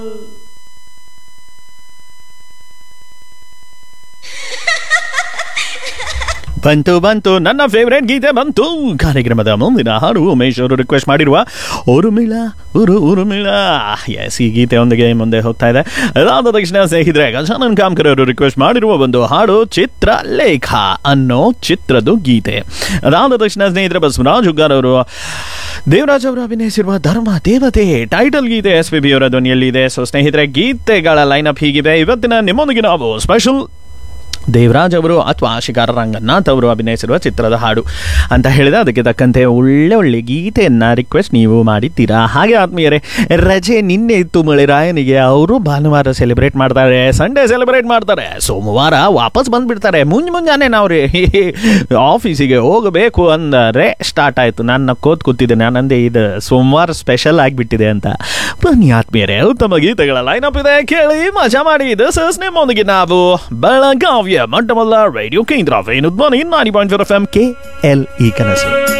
ಬಂತು ಬಂತು ನನ್ನ ಫೇವರೇಟ್ ಗೀತೆ ಬಂತು ಕಾರ್ಯಕ್ರಮದ ಮುಂದಿನ ಹಾಡು ಉಮೇಶ್ ಅವರು ರಿಕ್ವೆಸ್ಟ್ ಮಾಡಿರುವ ಉರುಮಿಳ ಉರು ಉರುಮಿಳ ಎಸ್ ಈ ಗೀತೆಯೊಂದಿಗೆ ಮುಂದೆ ಹೋಗ್ತಾ ಇದೆ ಅದಾದ ತಕ್ಷಣ ಸ್ನೇಹಿತರೆ ಗಜಾನನ್ ಕಾಮ್ಕರ್ ಅವರು ರಿಕ್ವೆಸ್ಟ್ ಮಾಡಿರುವ ಒಂದು ಹಾಡು ಚಿತ್ರಲೇಖ ಅನ್ನೋ ಚಿತ್ರದ ಗೀತೆ ಅದಾದ ತಕ್ಷಣ ಸ್ನೇಹಿತರೆ ಬಸವರಾಜ್ ಹುಗ್ಗಾರ್ ಅವರು ದೇವರಾಜ್ ಅವರು ಅಭಿನಯಿಸಿರುವ ಧರ್ಮ ದೇವತೆ ಟೈಟಲ್ ಗೀತೆ ಎಸ್ ಪಿ ಬಿ ಅವರ ಧ್ವನಿಯಲ್ಲಿದೆ ಸೊ ಸ್ನೇಹಿತರೆ ಗೀತೆಗಳ ಲೈನಪ್ ಹೀಗಿದೆ ಇವತ್ತಿನ ನಿಮ್ಮೊಂದಿಗೆ ನಾವು ಸ್ಪೆಷಲ್ ದೇವರಾಜ್ ಅವರು ಅಥವಾ ಶಿಕಾರ ರಂಗನಾಥ್ ಅವರು ಅಭಿನಯಿಸಿರುವ ಚಿತ್ರದ ಹಾಡು ಅಂತ ಹೇಳಿದೆ ಅದಕ್ಕೆ ತಕ್ಕಂತೆ ಒಳ್ಳೆ ಒಳ್ಳೆ ಗೀತೆಯನ್ನು ರಿಕ್ವೆಸ್ಟ್ ನೀವು ಮಾಡಿದ್ದೀರಾ ಹಾಗೆ ಆತ್ಮೀಯರೇ ರಜೆ ನಿನ್ನೆ ಇತ್ತು ಮಳೆರಾಯನಿಗೆ ಅವರು ಭಾನುವಾರ ಸೆಲೆಬ್ರೇಟ್ ಮಾಡ್ತಾರೆ ಸಂಡೇ ಸೆಲೆಬ್ರೇಟ್ ಮಾಡ್ತಾರೆ ಸೋಮವಾರ ವಾಪಸ್ ಬಂದ್ಬಿಡ್ತಾರೆ ಮುಂಜ್ ಮುಂಜಾನೆ ನಾವು ರೀ ಆಫೀಸಿಗೆ ಹೋಗಬೇಕು ಅಂದರೆ ಸ್ಟಾರ್ಟ್ ಆಯಿತು ನನ್ನ ಕೋತ್ ಕೂತಿದ್ದೆ ನಾನಂದೆ ಇದು ಸೋಮವಾರ ಸ್ಪೆಷಲ್ ಆಗಿಬಿಟ್ಟಿದೆ ಅಂತ ಬನ್ನಿ ಆತ್ಮೀಯರೇ ಉತ್ತಮ ಗೀತೆಗಳ ಲೈನಪ್ ಇದೆ ಕೇಳಿ ಮಜಾ ಮಾಡಿ ದಿಸ್ ಇಸ್ ನಿಮ್ಮೊಂದಿಗೆ ನಾವು ಬೆಳಗಾವಿಯ ಮೊಟ್ಟಮೊದಲ ರೇಡಿಯೋ ಕೇಂದ್ರ ವೇಣುಧ್ವನಿ ನಾಡಿ point four F M K L E ಕನಸು